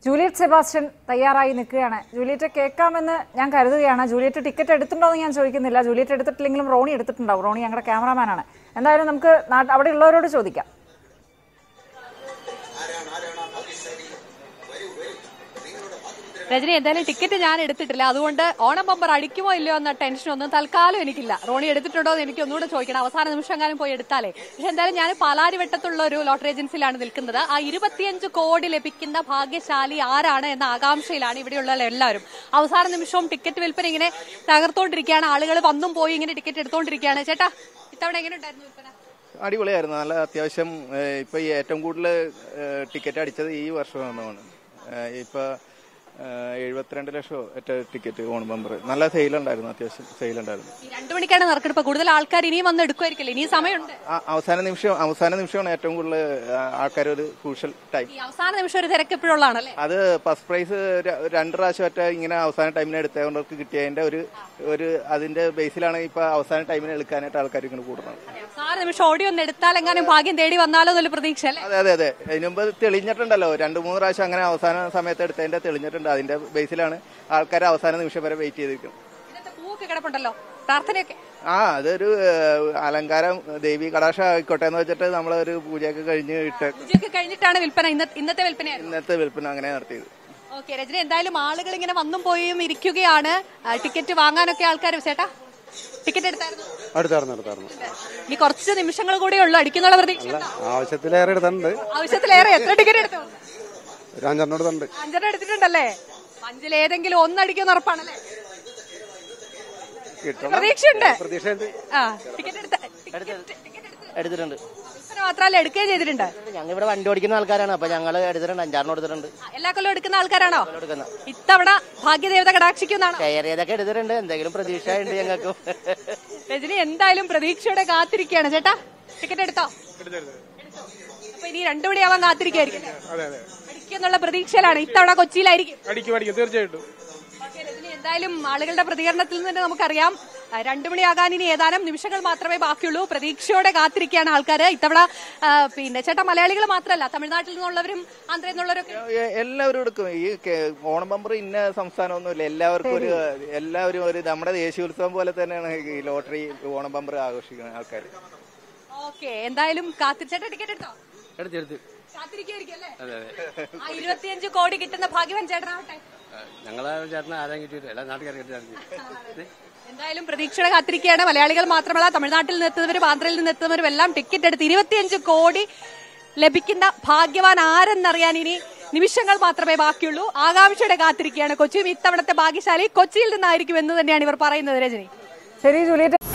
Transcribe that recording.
Juliet Sebastian തയ്യാറായി നിൽക്കുകയാണ് Juliet കേൾക്കാമെന്ന് ഞാൻ കരുതുകയാണ് ജൂലിയറ്റ് ടിക്കറ്റ് എടുത്തിട്ടുണ്ടോ എന്ന് ഞാൻ ചോദിക്കുന്നില്ല ജൂലിയറ്റ് എടുത്തിട്ടില്ലെങ്കിലും റോണി എടുത്തിട്ടുണ്ടാവും റോണി ഞങ്ങളുടെ ക്യാമറാമാനാണ് എന്തായാലും നമുക്ക് നാട്ട് അവിടെ ഉള്ളവരോട് ചോദിക്കാം രജനി എന്തായാലും ടിക്കറ്റ് ഞാൻ എടുത്തിട്ടില്ല അതുകൊണ്ട് ഓണം ബമ്പർ അടിക്കുമോ ഇല്ലയോ എന്ന ടെൻഷൻ ഒന്നും തൽക്കാലം എനിക്കില്ല റോണി എടുത്തിട്ടുണ്ടോ എന്ന് എനിക്ക് ഒന്നുകൂടെ ചോദിക്കണം അവസാന നിമിഷം എങ്ങാനും പോയി എടുത്താലേ പക്ഷെ എന്തായാലും ഞാൻ പാലാരിവട്ടത്തുള്ള ഒരു ലോട്ടറി ഏജൻസിയിലാണ് നിൽക്കുന്നത് ആ ഇരുപത്തിയഞ്ച് കോടി ലഭിക്കുന്ന ഭാഗ്യശാലി ആരാണ് എന്ന ആകാംക്ഷയിലാണ് ഇവിടെയുള്ള എല്ലാവരും അവസാന നിമിഷവും ടിക്കറ്റ് വിൽപ്പന ഇങ്ങനെ തകർത്തോണ്ടിരിക്കുകയാണ് ആളുകൾ വന്നും പോയി ഇങ്ങനെ ടിക്കറ്റ് എടുത്തോണ്ടിരിക്കുകയാണ് ചേട്ടാ ഇത്തവണ എങ്ങനെ ഉണ്ടായിരുന്നു വിൽപ്പന അടിപൊളിയായിരുന്നു നല്ല അത്യാവശ്യം ഏഹ്, ഇപ്പൊ ഈ ഏറ്റവും കൂടുതൽ ഏഹ്, ടിക്കറ്റ് അടിച്ചത് ഈ വർഷമാണ് ഏഹ്, ഇപ്പൊ ഏഹ്, എഴുപത്തിരണ്ട് ലക്ഷം ഒറ്റ ടിക്കറ്റ് ഓണം ബമ്പർ നല്ല സെയിൽ ഉണ്ടായിരുന്നു അത്യാവശ്യം സെയിൽ ഉണ്ടായിരുന്നു ഈ രണ്ടു മണിക്കാണ് നറുക്കെടുപ്പ് കൂടുതൽ ആൾക്കാർ ഇനിയും വന്ന് എടുക്കുമായിരിക്കില്ല ഇനിയും സമയമുണ്ട് ആ, അവസാന നിമിഷം അവസാന നിമിഷമാണ് ഏറ്റവും കൂടുതൽ ആൾക്കാർ ഒരു ക്രൂഷ്യൽ ടൈം ഈ അവസാന നിമിഷം ഒരു തിരക്ക് എപ്പോഴുള്ളതാണല്ലേ അത് ഫസ്റ്റ് പ്രൈസ് രണ്ട് പ്രാവശ്യം ഒറ്റ ഇങ്ങനെ അവസാന ടൈമിന് എടുത്തവർക്ക് കിട്ടിയതിന്റെ ഒരു ഒരു അതിന്റെ ബേസിലാണ് ഇപ്പൊ അവസാന ടൈമിന് എടുക്കാനായിട്ട് ആൾക്കാർ ഇങ്ങനെ കൂടുന്നത് അവസാന നിമിഷം ഓടി ഒന്ന് എടുത്താൽ എങ്ങാനും ഭാഗ്യം തേടി വന്നാലോ എന്നൊരു പ്രതീക്ഷ അല്ലേ അതെ അതെ അതെ അതിന് മുമ്പ് തെളിഞ്ഞിട്ടുണ്ടല്ലോ രണ്ട് മൂന്ന് പ്രാവശ്യം അങ്ങനെ അവസാന സമയത്ത് എടുത്തതിന്റെ തെളിഞ്ഞിട്ടുണ്ട് അതിന്റെ ബേസിലാണ് ആൾക്കാർ അവസാന നിമിഷം വരെ വെയിറ്റ് ചെയ്തിരിക്കുന്നത് ഇന്നത്തെ പൂവൊക്കെ കിടപ്പുണ്ടല്ലോ പ്രാർത്ഥനയൊക്കെ ആ അതൊരു ഏഹ്, അലങ്കാരം ദേവി കടാക്ഷ ആയിക്കോട്ടെ എന്ന് വെച്ചിട്ട് നമ്മളൊരു പൂജയൊക്കെ കഴിഞ്ഞ് ഇട്ട് പൂജയൊക്കെ കഴിഞ്ഞിട്ടാണ് വിൽപ്പന ഇന്ന- ഇന്നത്തെ വിൽപ്പനയായിരുന്നു ഇന്നത്തെ വിൽപ്പന അങ്ങനെ നടത്തിയത് ഓക്കെ രജനി എന്തായാലും ആളുകൾ ഇങ്ങനെ വന്നും പോയും ഇരിക്കുകയാണ് ആ, ടിക്കറ്റ് വാങ്ങാനൊക്കെ ആൾക്കാർ ചേട്ടാ ടിക്കറ്റ് എടുത്തായിരുന്നു അടുത്തായിരുന്നു അടുത്തായിരുന്നു ഇനി കുറച്ച് നിമിഷങ്ങൾ കൂടെ ഉള്ളു അടിക്കുന്നുള്ള പ്രതീക്ഷ ഉണ്ടോ? ആവശ്യത്തിലേറെ എടുത്തിട്ടുണ്ട് ആവശ്യത്തിലേറെ എത്ര ടിക്കറ്റ് എടുത്തു ഒരു അഞ്ചെണ്ണം എടുത്തിട്ടുണ്ട് അഞ്ചെണ്ണം എടുത്തിട്ടുണ്ടല്ലേ അഞ്ചിലേതെങ്കിലും ഒന്നടിക്കുമെന്ന് ഉറപ്പാണല്ലേ കിട്ടണം പ്രതീക്ഷയുണ്ട് പ്രതീക്ഷയുണ്ട് ആ ടിക്കറ്റ് എടുത്ത ടിക്കറ്റ് ടിക്കറ്റ് എടുത്ത് എടുത്തിട്ടുണ്ട് വിൽപ്പന മാത്രമല്ല എടുക്കുകയും ചെയ്തിട്ടുണ്ട് ഞങ്ങൾ ഇവിടെ വണ്ടി ഓടിക്കുന്ന ആൾക്കാരാണ് അപ്പൊ ഞങ്ങൾ എടുത്തിട്ടുണ്ട് അഞ്ചാറിന് എടുത്തിട്ടുണ്ട് ആ, എല്ലാ കൊല്ലം എടുക്കുന്ന ആൾക്കാരാണോ എടുക്കുന്ന ഇത്തവണ ഭാഗ്യദേവത കടാക്ഷിക്കുന്നാണോ ഷെയർ ചെയ്തൊക്കെ എടുത്തിട്ടുണ്ട് എന്തെങ്കിലും പ്രതീക്ഷ ഉണ്ട് ഞങ്ങൾക്ക് രജനി എന്തായാലും പ്രതീക്ഷയോടെ കാത്തിരിക്കുകയാണ് ചേട്ടാ ടിക്കറ്റ് എടുത്തോ അപ്പൊ ഇനി രണ്ടു മണിയാവാൻ കാത്തിരിക്കുമായിരിക്കും അല്ലേ? അടിക്കുമെന്നുള്ള പ്രതീക്ഷയിലാണ് ഇത്തവണ കൊച്ചിയിലായിരിക്കും അടിക്കും അടിക്കും തീർച്ചയായിട്ടും ഓക്കേ, രജനി, എന്തായാലും ആളുകളുടെ പ്രതികരണത്തിൽ നിന്ന് നമുക്കറിയാം ആ, രണ്ടു മണിയാകാൻ ഇനി ഏതാനും നിമിഷങ്ങൾ മാത്രമേ ബാക്കിയുള്ളൂ പ്രതീക്ഷയോടെ കാത്തിരിക്കുകയാണ് ആൾക്കാർ ഇത്തവണ ആ, പിന്നെ ചേട്ടാ മലയാളികൾ മാത്രമല്ല തമിഴ്നാട്ടിൽ നിന്നുള്ളവരും ആന്ധ്രയിൽ നിന്നുള്ളവരൊക്കെ എ- എല്ലാവരും എടുക്കും ഈ കെ- ഓണം ബമ്പർ ഇന്ന സംസ്ഥാനമൊന്നുമില്ല എല്ലാവർക്കും ഒരു എല്ലാവരും ഒരു നമ്മുടെ ദേശീയോത്സവം പോലെ തന്നെയാണ് ഈ ലോട്ടറി ഓണം ബമ്പർ ആഘോഷിക്കുന്ന ആൾക്കാർ ഓക്കെ എന്തായാലും കാത്തിരി ചേട്ടാ ടിക്കറ്റ് എടുത്തോ എടുത്തെടുത്ത് കാത്തിരിക്കുകയായിരിക്കും അല്ലേ ആ ഇരുപത്തിയഞ്ച് കോടി കിട്ടുന്ന ഭാഗ്യവൻ ചേട്ടനാവട്ടെ ഞങ്ങളെ ചേട്ടന് ആരും കിട്ടിയിട്ട് എല്ലാ നാട്ടുകാർ കിട്ടിയിട്ടുണ്ട് എന്തായാലും പ്രതീക്ഷയുടെ കാത്തിരിക്കുകയാണ് മലയാളികൾ മാത്രമല്ല തമിഴ്നാട്ടിൽ നിന്നെത്തുന്നവരും ആന്ധ്രയിൽ നിന്നെത്തുന്നവരും എല്ലാം ടിക്കറ്റ് എടുത്ത് ഇരുപത്തിയഞ്ച് കോടി ലഭിക്കുന്ന ഭാഗ്യവാൻ ആരെന്നറിയാൻ ഇനി നിമിഷങ്ങൾ മാത്രമേ ബാക്കിയുള്ളൂ ആകാംക്ഷയുടെ കാത്തിരിക്കുകയാണ് കൊച്ചിയും ഇത്തവണത്തെ ഭാഗ്യശാലി കൊച്ചിയിൽ നിന്നായിരിക്കും എന്ന് തന്നെയാണ് ഇവർ പറയുന്നത് രജനി ശരി ജൂലിയറ്റ്